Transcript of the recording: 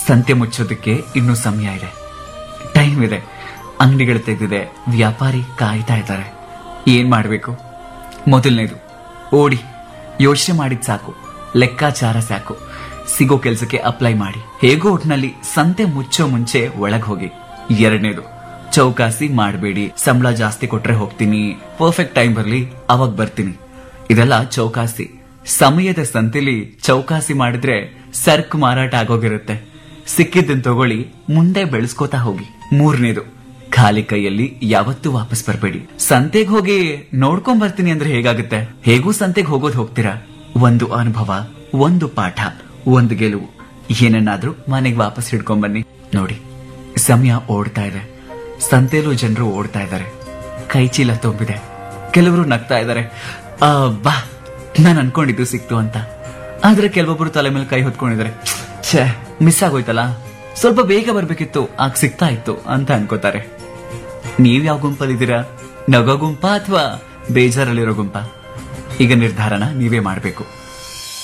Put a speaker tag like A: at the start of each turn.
A: ಸಂತೆ ಮುಚ್ಚೋದಕ್ಕೆ ಇನ್ನೂ ಸಮಯ ಇದೆ ಟೈಮ್ ಇದೆ ಅಂಗಡಿಗಳು ತೆಗೆದಿದೆ ವ್ಯಾಪಾರಿ ಕಾಯ್ತಾ ಇದ್ದಾರೆ ಏನ್ ಮಾಡ್ಬೇಕು ಮೊದಲನೇದು ಓಡಿ ಯೋಚನೆ ಮಾಡಿದ್ ಸಾಕು ಲೆಕ್ಕಾಚಾರ ಸಾಕು ಸಿಗೋ ಕೆಲ್ಸಕ್ಕೆ ಅಪ್ಲೈ ಮಾಡಿ ಹೇಗೋ ಒಟ್ನಲ್ಲಿ ಸಂತೆ ಮುಚ್ಚೋ ಮುಂಚೆ ಒಳಗ್ ಹೋಗಿ ಎರಡನೇದು ಚೌಕಾಸಿ ಮಾಡಬೇಡಿ ಸಂಬಳ ಜಾಸ್ತಿ ಕೊಟ್ರೆ ಹೋಗ್ತೀನಿ ಪರ್ಫೆಕ್ಟ್ ಟೈಮ್ ಬರ್ಲಿ ಅವಾಗ ಬರ್ತೀನಿ ಇದೆಲ್ಲ ಚೌಕಾಸಿ ಸಮಯದ ಸಂತೆಲಿ ಚೌಕಾಸಿ ಮಾಡಿದ್ರೆ ಸರ್ಕ್ ಮಾರಾಟ ಆಗೋಗಿರುತ್ತೆ ಸಿಕ್ಕಿದ್ದನ್ ತಗೊಳ್ಳಿ ಮುಂದೆ ಬೆಳೆಸ್ಕೋತಾ ಹೋಗಿ ಮೂರನೇದು ಖಾಲಿ ಕೈಯಲ್ಲಿ ಯಾವತ್ತೂ ವಾಪಸ್ ಬರಬೇಡಿ ಸಂತೆಗೆ ಹೋಗಿ ನೋಡ್ಕೊಂಡ್ ಬರ್ತೀನಿ ಅಂದ್ರೆ ಹೇಗಾಗುತ್ತೆ ಹೇಗೂ ಸಂತೆಗೆ ಹೋಗೋದ್ ಹೋಗ್ತೀರಾ ಒಂದು ಅನುಭವ ಒಂದು ಪಾಠ ಒಂದು ಗೆಲುವು ಏನನ್ನಾದ್ರೂ ಮನೆಗೆ ವಾಪಸ್ ಹಿಡ್ಕೊಂಡ್ ಬನ್ನಿ ನೋಡಿ ಸಮಯ ಓಡ್ತಾ ಇದೆ ಸಂತೆಲೂ ಜನರು ಓಡ್ತಾ ಇದ್ದಾರೆ ಕೈ ಚೀಲ ತುಂಬಿದೆ ಕೆಲವರು ನಗ್ತಾ ಇದ್ದಾರೆ ಆ, ಬಾ ನಾನು ಅನ್ಕೊಂಡಿದ್ದು ಸಿಕ್ತು ಅಂತ ಆದ್ರೆ ಕೆಲವೊಬ್ರು ತಲೆ ಮೇಲೆ ಕೈ ಹೊತ್ಕೊಂಡಿದ್ದಾರೆ ಛೇ ಮಿಸ್ ಆಗೋಯ್ತಲ್ಲ ಸ್ವಲ್ಪ ಬೇಗ ಬರ್ಬೇಕಿತ್ತು ಆಗ ಸಿಗ್ತಾ ಇತ್ತು ಅಂತ ಅನ್ಕೋತಾರೆ ನೀವ್ ಯಾವ ಗುಂಪಲ್ಲಿದ್ದೀರಾ ನಗೋ ಗುಂಪ ಅಥವಾ ಬೇಜಾರಲ್ಲಿರೋ ಗುಂಪ ಈಗ ನಿರ್ಧಾರನ ನೀವೇ ಮಾಡ್ಬೇಕು